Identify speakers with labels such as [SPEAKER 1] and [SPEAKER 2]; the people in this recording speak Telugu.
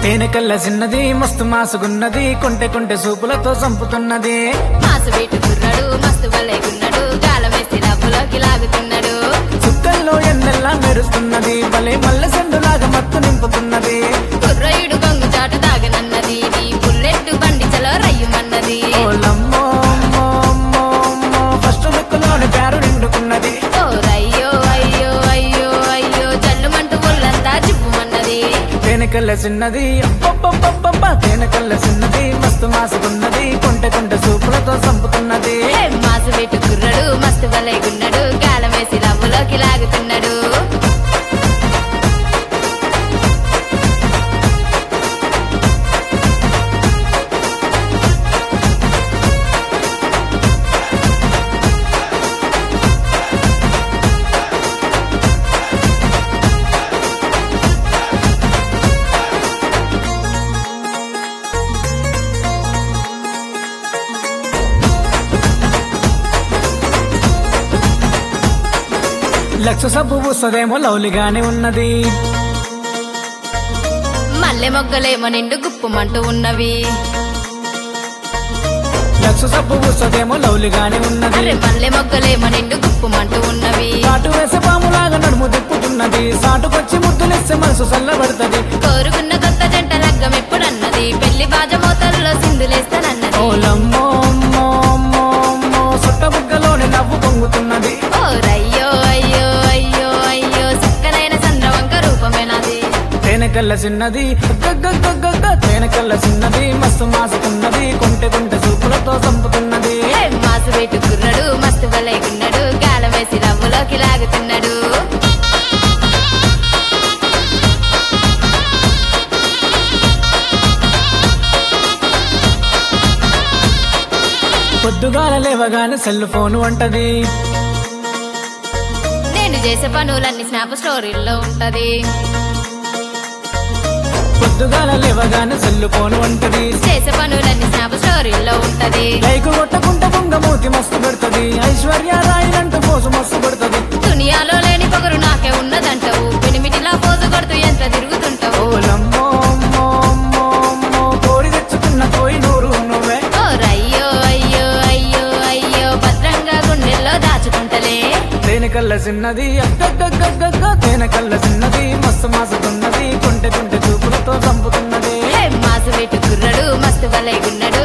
[SPEAKER 1] తేనెకల్ల చిన్నది మస్తు మాసుగున్నది కొంటె కొంటె సూపులతో చంపుతున్నది
[SPEAKER 2] మాసు వీటు కుర్రాడు మస్తు బలేగున్నాడు గాలమేసి డబ్బులోకి లాగుతున్నాడు
[SPEAKER 1] చుక్కల్లో ఎన్నెల్లా మెరుస్తున్నది భలే మల్లె సెండులాగా మత్తు నింపుతున్నది
[SPEAKER 2] కుర్రయుడు గొంగు చాటు తాగనన్నది నీ బుల్లెట్ బండి చలో రయ్యుమన్నది
[SPEAKER 1] ఓలమ్మో అమ్మో, అమ్మో, అమ్మో, ఫస్ట్ లుక్లోని పేరు నిండుకున్నది
[SPEAKER 2] ఓ రయ్యో అయ్యో అయ్యో అయ్యో జల్లుమంటూ ఒళ్ళంతా జిప్పుమన్నది
[SPEAKER 1] తేనెకల్ల చిన్నది అబ్బబ్బబ్బబ్బబ్బ, తేనెకల్ల చిన్నది మస్తు మాసుకున్నది కొంటె కొంటె సూపులతో చంపుతున్నది
[SPEAKER 2] హే, మాసు వీటు కుర్రాడు మస్తు బలేగున్నాడు గాలమేసి డబ్బులోకి లాగుతున్నాడు
[SPEAKER 1] లక్ష సబ్బు పూసదేమో లౌలిగానే ఉన్నది
[SPEAKER 2] మల్లె మొగ్గలేమో నిండు గుప్పుమంటూ ఉన్నవి
[SPEAKER 1] లక్ష సబ్బు పూసదేమో లౌలిగానే ఉన్నది
[SPEAKER 2] అరే మల్లె మొగ్గలేమో నిండు గుప్పుమంటూ ఉన్నవి
[SPEAKER 1] కాటు వేసే పాములాగా నడుము తిప్పుతున్నది సాటుకొచ్చి ముద్దులిస్తే మనసు చల్లబడుతుంది
[SPEAKER 2] కోరుకున్న కొత్త జంట లగ్గం ఎప్పుడన్నది పెళ్లి బాజమోతల్లో సింధులేస్తానన్నది
[SPEAKER 1] ఓలమ్మో అమ్మో అమ్మో అమ్మో సుట్ట బుగ్గలోని నవ్వు పొంగుతున్నది
[SPEAKER 2] ఓ రయ్యో అయ్యో అయ్యో అయ్యో చక్కనైన చంద్రవంక రూపమేనాది
[SPEAKER 1] తేనెకల్ల చిన్నది గగ్గగ్గగ్గగ్గ, తేనెకల్ల చిన్నది మస్తు మాసుకున్నది కొంటె కొంటె సూపులతో చంపుతున్నది
[SPEAKER 2] హే, మాసు వేటు కుర్రడు మస్తు బలైగున్నాడు గాలమేసి రవ్వులోకి లాగుతున్నాడు
[SPEAKER 1] పొద్దుగాల లేవగానే సెల్ ఫోన్ వంటది
[SPEAKER 2] నేను చేసే పనులన్నీ స్నాప్ స్టోరీల్లో ఉంటది
[SPEAKER 1] పొద్దుగాల లేవగానే సెల్ ఫోన్ వంటది
[SPEAKER 2] చేసే పనులన్నీ స్నాప్ స్టోరీల్లో ఉంటది
[SPEAKER 1] లైకు కొట్టకుంట బొంగ మూతి మస్తు పెడుతుంది ఐశ్వర్య రాయిలంటూ పోసు మస్తు పెడుతుంది
[SPEAKER 2] దునియాలో లేని పొగరు నాకే ఉన్నదంటావు పెనిమిటిలా పోజు కొడుతూ ఎంత తిరుగుతుంటావు
[SPEAKER 1] ఓలమ్మో అమ్మో అమ్మో అమ్మో కోడి తెచ్చుకున్న కోయి నూరు నువ్వే
[SPEAKER 2] ఓ రయ్యో అయ్యో అయ్యో అయ్యో భద్రంగా గుండెల్లో దాచుకుంటలే
[SPEAKER 1] తేనెకల్ల చిన్నది అగ్గగ్గగ్గగ్గ తేనెకల్ల చిన్నది మస్తు మాసుకున్నది కొంటె కొంటె చూపులతో చంపుతున్నది
[SPEAKER 2] హే, మాసు వేటు కుర్రడు మస్తు బలైగున్నాడు